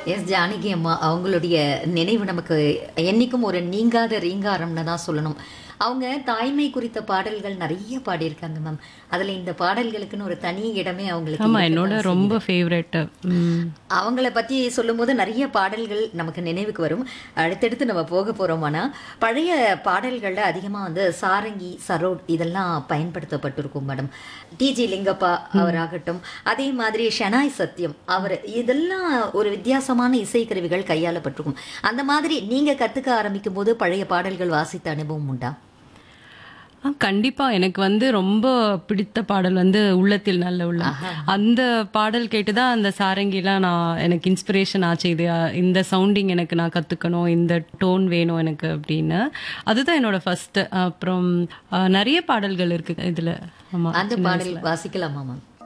S Janaki அம்மா அவங்களுடைய நினைவு நமக்கு என்னைக்கும் ஒரு நீங்காத ரீங்காரம்னு தான் சொல்லணும் அவங்க தாய்மை குறித்த பாடல்கள் நிறைய பாடியிருக்காங்க மேம் அதுல இந்த பாடல்களுக்குன்னு ஒரு தனி இடமே அவங்களுக்கு ஆமா இருக்கத்தான் என்னோட செய்யுது. ரொம்ப ஃபேவரட் அவங்கள பத்தி சொல்லும்போது நிறைய பாடல்கள் நமக்கு நினைவுக்கு வரும் அடுத்தடுத்து நம்ம போக போறோமானா பழைய பாடல்கள்ல அதிகமா வந்து சாரங்கி சரோட் இதெல்லாம் பயன்படுத்தப்பட்டிருக்கும் மேடம் டிஜி லிங்கப்பா அவராகட்டும் அதே மாதிரி ஷனாய் சத்யம் அவர் இதெல்லாம் ஒரு வித்தியாசமான இசைக்கருவிகள் கையாளப்பட்டிருக்கும் அந்த மாதிரி நீங்க கத்துக்க ஆரம்பிக்கும் போது பழைய பாடல்கள் வாசித்த அனுபவம் உண்டா ஆ, கண்டிப்பா எனக்கு வந்து ரொம்ப பிடித்த பாடல் வந்து உள்ளத்தில் நல்ல உள்ளம் அந்த பாடல் கேட்டுதான் அந்த சாரங்கிலாம் நான் எனக்கு இன்ஸ்பிரேஷன் ஆச்சு இது ஆ, இந்த சவுண்டிங் எனக்கு நான் கத்துக்கணும் இந்த டோன் வேணும் எனக்கு அப்படின்னு அதுதான் என்னோட ஃபர்ஸ்ட் அப்புறம் ஆ, நிறைய பாடல்கள் இருக்கு இதுல ஆமா அந்த பாடல் வாசிக்கலாமா மேம்